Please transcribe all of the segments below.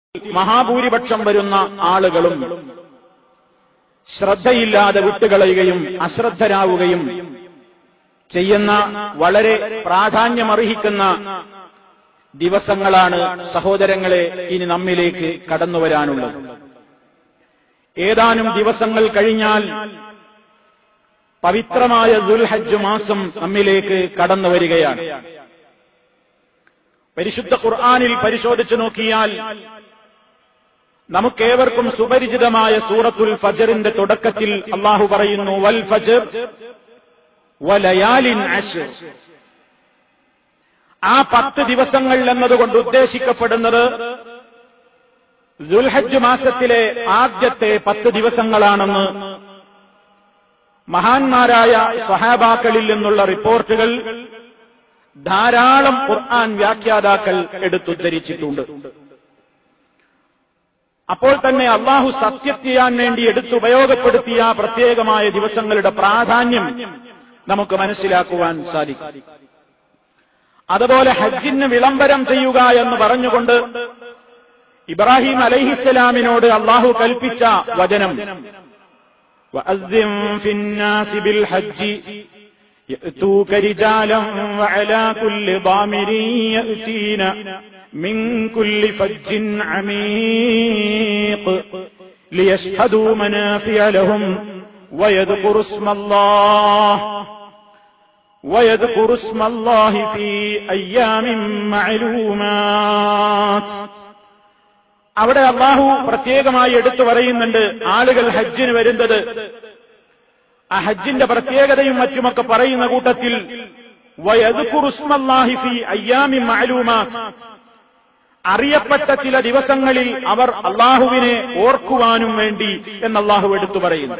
മഹാഭൂരിപക്ഷം വരുന്ന ആളുകളും ശ്രദ്ധയില്ലാതെ വിട്ടുകളയുകയും അശ്രദ്ധരാവുകയും ചെയ്യുന്ന വളരെ പ്രാധാന്യമർഹിക്കുന്ന ദിവസങ്ങളാണ് സഹോദരങ്ങളെ ഇനി നമ്മിലേക്ക് കടന്നുവരാനുള്ളത് ഏതാനും ദിവസങ്ങൾ കഴിഞ്ഞാൽ പവിത്രമായ ദുൽഹജ്ജ് മാസം നമ്മിലേക്ക് കടന്നു വരികയാണ് പരിശുദ്ധ ഖുർആാനിൽ പരിശോധിച്ചു നോക്കിയാൽ നമുക്കേവർക്കും സുപരിചിതമായ സൂറത്തുൽ ഫജറിന്റെ തുടക്കത്തിൽ അള്ളാഹു പറയുന്നു വൽ ഫജർ വലയാലിൻ അഷ് ആ പത്ത് ദിവസങ്ങൾ എന്നതുകൊണ്ട് ഉദ്ദേശിക്കപ്പെടുന്നത് ദുൽഹജ്ജ് മാസത്തിലെ ആദ്യത്തെ പത്ത് ദിവസങ്ങളാണെന്ന് മഹാന്മാരായ സ്വഹാബാക്കളിൽ നിന്നുള്ള റിപ്പോർട്ടുകൾ ധാരാളം ഖുർആൻ വ്യാഖ്യാതാക്കൾ എടുത്തുദ്ധരിച്ചിട്ടുണ്ട് അപ്പോൾ തന്നെ അള്ളാഹു സത്യം ചെയ്യാൻ വേണ്ടി എടുത്തുപയോഗപ്പെടുത്തിയ പ്രത്യേകമായ ദിവസങ്ങളുടെ പ്രാധാന്യം നമുക്ക് മനസ്സിലാക്കുവാൻ സാധിക്കും അതുപോലെ ഹജ്ജിന് വിളംബരം ചെയ്യുക എന്ന് പറഞ്ഞുകൊണ്ട് ഇബ്രാഹിം അലൈഹിസ്സലാമിനോട് അള്ളാഹു കൽപ്പിച്ച വചനം وأذن في الناس بالحج يأتوك رجالا وعلى كل ضامر يأتين من كل فج عميق ليشهدوا منافع لهم ويذكروا اسم الله ويذكروا اسم الله في أيام معلومات അവിടെ അള്ളാഹു പ്രത്യേകമായി എടുത്തു പറയുന്നുണ്ട് ആളുകൾ ഹജ്ജിന് വരുന്നത് ആ ഹജ്ജിന്റെ പ്രത്യേകതയും മറ്റുമൊക്കെ പറയുന്ന കൂട്ടത്തിൽ വയതുക്കുറുസ്മല്ലാഹി ഫി അയ്യാമി മഅലൂമാത്ത് അറിയപ്പെട്ട ചില ദിവസങ്ങളിൽ അവർ അള്ളാഹുവിനെ ഓർക്കുവാനും വേണ്ടി എന്ന് അള്ളാഹു എടുത്തു പറയുന്നു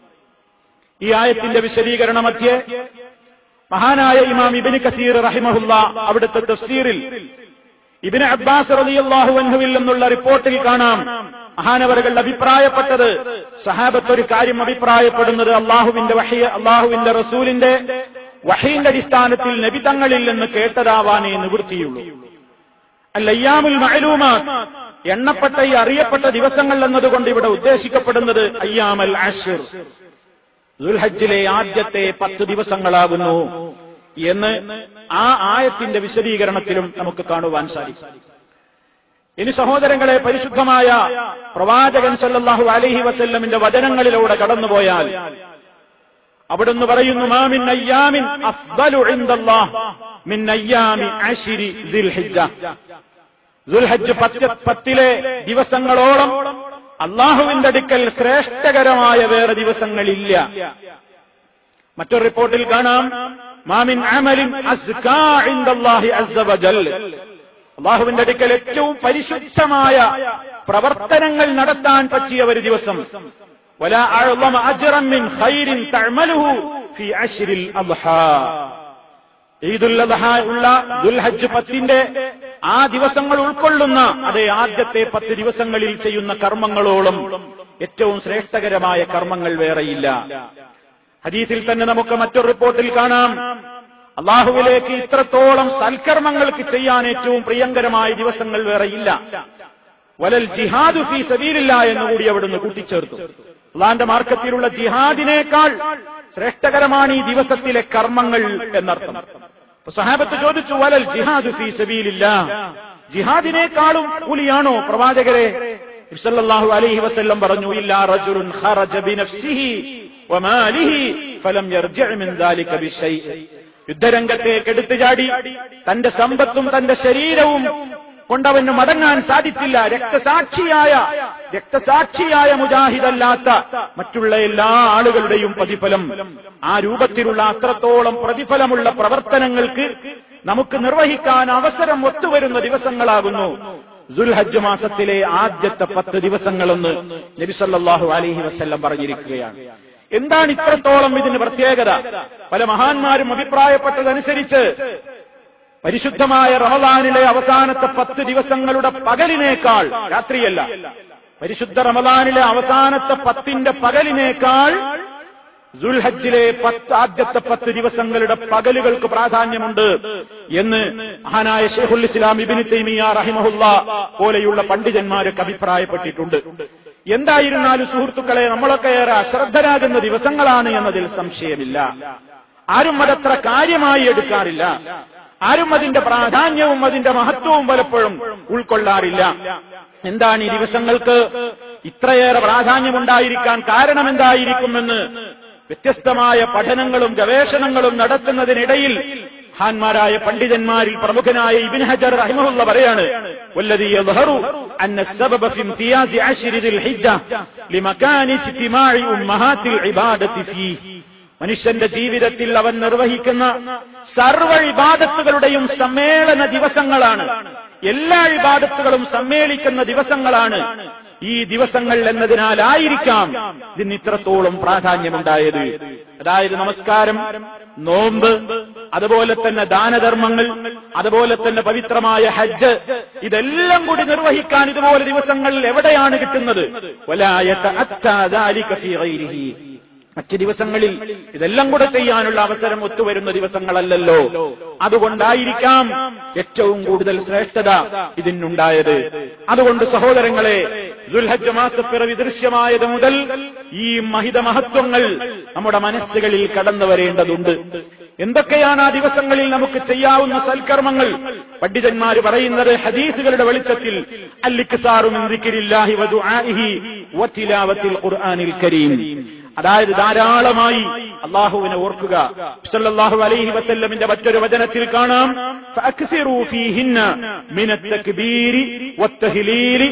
ഈ ആയത്തിന്റെ വിശദീകരണ മധ്യേ മഹാനായ ഇമാം ഇബിന് കസീർ റഹിമഹുല്ല അവിടുത്തെ തഫ്സീറിൽ ഇബിന് അബ്ബാസ് റളിയല്ലാഹു അൻഹുവിൽ നിന്നുള്ള റിപ്പോർട്ടിൽ കാണാം മഹാനവറുകൾ അഭിപ്രായപ്പെട്ടത് സഹാബത്ത് ഒരു കാര്യം അഭിപ്രായപ്പെടുന്നത് അള്ളാഹുവിന്റെ വഹിയ അള്ളാഹുവിന്റെ റസൂലിന്റെ വഹീന്റെ അടിസ്ഥാനത്തിൽ നബിതങ്ങളിൽ നിന്ന് കേട്ടതാവാനേ നിവൃത്തിയുള്ളൂ അല്ലയ്യാമുൽ മഅലൂമാത്ത് എണ്ണപ്പെട്ട ഈ അറിയപ്പെട്ട ദിവസങ്ങൾ എന്നതുകൊണ്ട് ഇവിടെ ഉദ്ദേശിക്കപ്പെടുന്നത് അയ്യാമൽ ആഷിർ ദുൽഹജ്ജിലെ ആദ്യത്തെ പത്ത് ദിവസങ്ങളാകുന്നു എന്ന് ആ ആയത്തിന്റെ വിശദീകരണത്തിലും നമുക്ക് കാണുവാൻ സാധിക്കും ഇനി സഹോദരങ്ങളെ പരിശുദ്ധമായ പ്രവാചകൻ സല്ലല്ലാഹു അലൈഹി വസല്ലമിന്റെ വചനങ്ങളിലൂടെ കടന്നുപോയാൽ അവിടുന്ന് പറയുന്നു മാമിൻ അയ്യാമിൻ അഫ്ദലു ഇൻദല്ലാഹ് മിൻ അയ്യാമി അശ്രി ദിൽഹിജ്ജ ദുൽഹജ്ജ് പത്ത് പത്തിലെ ദിവസങ്ങളോളം അള്ളാഹുവിന്റെ അടുക്കൽ ശ്രേഷ്ഠകരമായ വേറെ ദിവസങ്ങളില്ല മറ്റൊരു റിപ്പോർട്ടിൽ കാണാം മാമിൻ അമലിൻ അസ്കാ ഇൻദല്ലാഹി അസ്സ വജൽ അള്ളാഹുവിന്റെ അടുക്കൽ ഏറ്റവും പരിശുദ്ധമായ പ്രവർത്തനങ്ങൾ നടത്താൻ പറ്റിയ ഒരു ദിവസം ولا أعظم أجرا من خير تعمله في عشر الأضحى ഈദുൽ അദ്ഹ ഉള്ള ദുൽഹജ്ജ് പത്തിന്റെ ആ ദിവസങ്ങൾ ഉൾക്കൊള്ളുന്ന അതേ ആദ്യത്തെ പത്ത് ദിവസങ്ങളിൽ ചെയ്യുന്ന കർമ്മങ്ങളോളം ഏറ്റവും ശ്രേഷ്ഠകരമായ കർമ്മങ്ങൾ വേറെയില്ല ഹദീസിൽ തന്നെ നമുക്ക് മറ്റൊരു റിപ്പോർട്ടിൽ കാണാം അള്ളാഹുവിലേക്ക് ഇത്രത്തോളം സൽക്കർമ്മങ്ങൾക്ക് ചെയ്യാൻ ഏറ്റവും പ്രിയങ്കരമായ ദിവസങ്ങൾ വേറെയില്ല വലൽ ജിഹാദു ഫീ സബീലില്ല എന്നുകൂടി അവിടുന്ന് കൂട്ടിച്ചേർത്തു അള്ളാന്റെ മാർക്കത്തിലുള്ള ജിഹാദിനേക്കാൾ ശ്രേഷ്ഠകരമാണ് ഈ ദിവസത്തിലെ കർമ്മങ്ങൾ എന്നർത്ഥം അപ്പൊ സഹാബത്ത് ചോദിച്ചു വലൽ ജിഹാദു ഫീ സബീലില്ല ജിഹാദിനേക്കാളും കൂലിയാണോ പ്രവാചകരെ സല്ലല്ലാഹു അലൈഹി വസല്ലം പറഞ്ഞു ഇല്ലാ റജുലുൻ ഖറജ ബിനഫ്സിഹി വമാലിഹി ഫലം യർജിഅ മിൻ ദാലിക ബിശൈ യുദ്ധരംഗത്തേക്ക് എടുത്തു ചാടി തന്റെ സമ്പത്തും തന്റെ ശരീരവും കൊണ്ടവന് മടങ്ങാൻ സാധിച്ചില്ല രക്തസാക്ഷിയായ രക്തസാക്ഷിയായ മുജാഹിദല്ലാത്ത മറ്റുള്ള എല്ലാ ആളുകളുടെയും പ്രതിഫലം ആ രൂപത്തിലുള്ള അത്രത്തോളം പ്രതിഫലമുള്ള പ്രവർത്തനങ്ങൾക്ക് നമുക്ക് നിർവഹിക്കാൻ അവസരം ഒത്തുവരുന്ന ദിവസങ്ങളാകുന്നു ദുൽഹജ്ജ് മാസത്തിലെ ആദ്യത്തെ പത്ത് ദിവസങ്ങളെന്ന് നബിസല്ലാഹു അലഹി വസ്ല്ലം പറഞ്ഞിരിക്കുകയാണ് എന്താണ് ഇത്രത്തോളം ഇതിന് പ്രത്യേകത പല മഹാന്മാരും അഭിപ്രായപ്പെട്ടതനുസരിച്ച് പരിശുദ്ധമായ റമദാനിലെ അവസാനത്തെ പത്ത് ദിവസങ്ങളുടെ പകലിനേക്കാൾ രാത്രിയല്ല പരിശുദ്ധ റമദാനിലെ അവസാനത്തെ പത്തിന്റെ പകലിനേക്കാൾ ദുൽഹജ്ജിലെ പത്ത് ആദ്യത്തെ പത്ത് ദിവസങ്ങളുടെ പകലുകൾക്ക് പ്രാധാന്യമുണ്ട് എന്ന് മഹാനായ ഷെയ്ഖുൽ ഇസ്ലാം ഇബിന് തൈമിയ റഹിമഹുല്ല പോലെയുള്ള പണ്ഡിതന്മാരൊക്കെ അഭിപ്രായപ്പെട്ടിട്ടുണ്ട് എന്തായിരുന്നാലും സുഹൃത്തുക്കളെ നമ്മളൊക്കെ ഏറെ അശ്രദ്ധരാകുന്ന ദിവസങ്ങളാണ് എന്നതിൽ സംശയമില്ല ആരും അതത്ര കാര്യമായി എടുക്കാറില്ല ആരും അതിന്റെ പ്രാധാന്യവും അതിന്റെ മഹത്വവും പലപ്പോഴും ഉൾക്കൊള്ളാറില്ല എന്താണ് ഈ ദിവസങ്ങൾക്ക് ഇത്രയേറെ പ്രാധാന്യമുണ്ടായിരിക്കാൻ കാരണം എന്തായിരിക്കുമെന്ന് വ്യത്യസ്തമായ പഠനങ്ങളും ഗവേഷണങ്ങളും നടത്തുന്നതിനിടയിൽ ഹാന്മാരായ പണ്ഡിതന്മാരിൽ പ്രമുഖനായ ഇബിൻ ഹജർ റഹിമഹുള്ള പറയാണ് والذي يظهر أن السبب في امتياز عشر ذي الحجة لمكان اجتماع أمهات العبادة فيه മനുഷ്യന്റെ ജീവിതത്തിൽ അവൻ നിർവഹിക്കുന്ന സർവ ഇബാദത്തുകളുടെയും സമ്മേളന ദിവസങ്ങളാണ് എല്ലാ ഇബാദത്തുകളും സമ്മേളിക്കുന്ന ദിവസങ്ങളാണ് ഈ ദിവസങ്ങൾ എന്നതിനാലായിരിക്കാം ഇതിന് ഇത്രത്തോളം പ്രാധാന്യമുണ്ടായത് അതായത് നമസ്കാരം നോമ്പ് അതുപോലെ തന്നെ ദാനധർമ്മങ്ങൾ അതുപോലെ തന്നെ പവിത്രമായ ഹജ്ജ് ഇതെല്ലാം കൂടി നിർവഹിക്കാൻ ഇതുപോലെ ദിവസങ്ങൾ എവിടെയാണ് കിട്ടുന്നത് വലായത്ത അറ്റാദാലിക ഫീ ഗൈരിഹി മറ്റ് ദിവസങ്ങളിൽ ഇതെല്ലാം കൂടെ ചെയ്യാനുള്ള അവസരം ഒത്തുവരുന്ന ദിവസങ്ങളല്ലല്ലോ അതുകൊണ്ടായിരിക്കാം ഏറ്റവും കൂടുതൽ ശ്രേഷ്ഠത ഇതിനുണ്ടായത് അതുകൊണ്ട് സഹോദരങ്ങളെ ദുൽഹജ്ജ മാസപ്പിറവി ദൃശ്യമായത് മുതൽ ഈ മഹിത മഹത്വങ്ങൾ നമ്മുടെ മനസ്സുകളിൽ കടന്നു വരേണ്ടതുണ്ട് എന്തൊക്കെയാണ് ആ ദിവസങ്ങളിൽ നമുക്ക് ചെയ്യാവുന്ന സൽക്കർമ്മങ്ങൾ പണ്ഡിതന്മാര് പറയുന്നത് ഹദീസുകളുടെ വെളിച്ചത്തിൽ അല്ലിഖാറുമില്ലാഹി ഖുർആനിൽ കരീം അതായത് ധാരാളമായി അള്ളാഹുവിനെ ഓർക്കുക സല്ലല്ലാഹു അലൈഹി വസല്ലമിന്റെ മറ്റൊരു വചനത്തിൽ കാണാം ഫഅക്സിറൂ ഫീഹിന്ന മിനത് തക്ബീരി വത്തഹ്ലീലി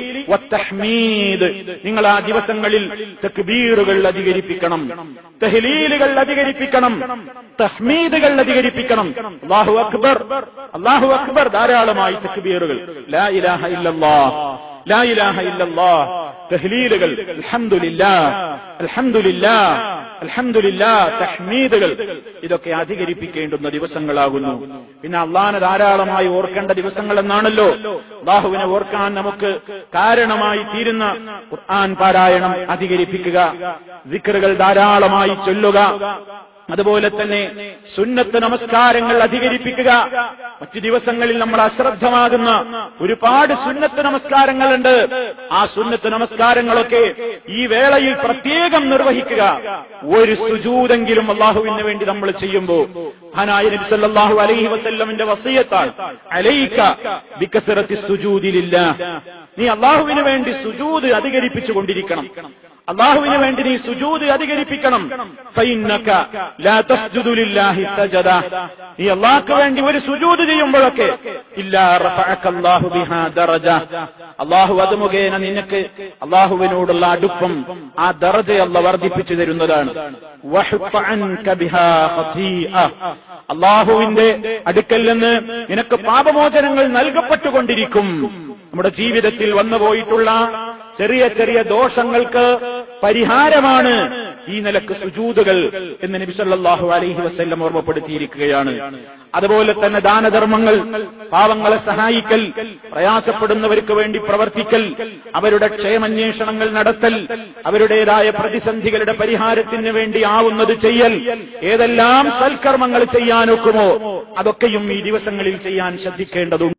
വത്തഹ്മീദ് നിങ്ങൾ ആ ദിവസങ്ങളിൽ തക്ബീറുകൾ അധികരിപ്പിക്കണം തഹ്ലീലുകൾ അധികരിപ്പിക്കണം തഹ്മീദുകൾ അധികരിപ്പിക്കണം അല്ലാഹു അക്ബർ അല്ലാഹു അക്ബർ ധാരാളമായി തക്ബീറുകൾ ലാ ഇലാഹ ഇല്ലല്ലാഹ് ലാ ഇലാഹ ഇല്ലല്ലാഹ് തഹ്ലീലുകൾ അൽഹംദുലില്ലാ അൽഹംദുലില്ലാ അൽഹംദുലില്ലാ തഹ്മീദുകൾ ഇതൊക്കെ അധികരിപ്പിക്കേണ്ടുന്ന ദിവസങ്ങളാകുന്നു പിന്നെ അള്ളാഹനെ ധാരാളമായി ഓർക്കേണ്ട ദിവസങ്ങൾ എന്നാണല്ലോ അള്ളാഹുവിനെ ഓർക്കാൻ നമുക്ക് കാരണമായി തീരുന്ന ഖുർആൻ പാരായണം അധികരിപ്പിക്കുക ദിക്കറുകൾ ധാരാളമായി ചൊല്ലുക അതുപോലെ തന്നെ സുന്നത്ത് നമസ്കാരങ്ങൾ അധികരിപ്പിക്കുക മറ്റു ദിവസങ്ങളിൽ നമ്മൾ അശ്രദ്ധമാകുന്ന ഒരുപാട് സുന്നത്ത് നമസ്കാരങ്ങളുണ്ട് ആ സുന്നത്ത് നമസ്കാരങ്ങളൊക്കെ ഈ വേളയിൽ പ്രത്യേകം നിർവഹിക്കുക ഒരു സുജൂതെങ്കിലും അള്ളാഹുവിന് വേണ്ടി നമ്മൾ ചെയ്യുമ്പോൾ ഹാനായ നബി സല്ലല്ലാഹു അലൈഹി വസല്ലമിന്റെ വസീയത്താൽ അലൈക ബികസറത്തി സുജൂദിലില്ല നീ അള്ളാഹുവിന് വേണ്ടി സുജൂദ് അധികരിപ്പിച്ചു കൊണ്ടിരിക്കണം അള്ളാഹുവിന് വേണ്ടി നീ സുജൂദ് അധികരിപ്പിക്കണം ഫൈന്നക ലാ തസ്ജുദു ലില്ലാഹി സജദ നീ അള്ളാഹ്ക്ക് വേണ്ടി ഒരു സുജൂദ് ചെയ്യുമ്പോഴൊക്കെ ഇല്ലാ റഫഅക അല്ലാഹു ബിഹാ ദറജ അള്ളാഹു അത് മുഖേന നിനക്ക് അള്ളാഹുവിനോടുള്ള അടുപ്പം ആ ദറജ അല്ല വർദ്ധിപ്പിച്ചു തരുന്നതാണ് വഹുത്ത അൻക ബിഹാ ഖതീഅ അള്ളാഹുവിന്റെ അടുക്കൽ നിന്ന് നിനക്ക് പാപമോചനങ്ങൾ നൽകപ്പെട്ടുകൊണ്ടിരിക്കും നമ്മുടെ ജീവിതത്തിൽ വന്നുപോയിട്ടുള്ള ചെറിയ ചെറിയ ദോഷങ്ങൾക്ക് പരിഹാരമാണ് ഈ നിലക്ക് സുജൂതുകൾ എന്ന് നബി സല്ലല്ലാഹു അലൈഹി വസല്ലം ഓർമ്മപ്പെടുത്തിയിരിക്കുകയാണ് അതുപോലെ തന്നെ ദാനധർമ്മങ്ങൾ പാവങ്ങളെ സഹായിക്കൽ പ്രയാസപ്പെടുന്നവർക്ക് വേണ്ടി പ്രവർത്തിക്കൽ അവരുടെ ക്ഷേമന്വേഷണങ്ങൾ നടത്തൽ അവരുടേതായ പ്രതിസന്ധികളുടെ പരിഹാരത്തിന് വേണ്ടി ആവുന്നത് ചെയ്യൽ ഏതെല്ലാം സൽക്കർമ്മങ്ങൾ ചെയ്യാനൊക്കുമോ അതൊക്കെയും ഈ ദിവസങ്ങളിൽ ചെയ്യാൻ ശ്രദ്ധിക്കേണ്ടതുണ്ട്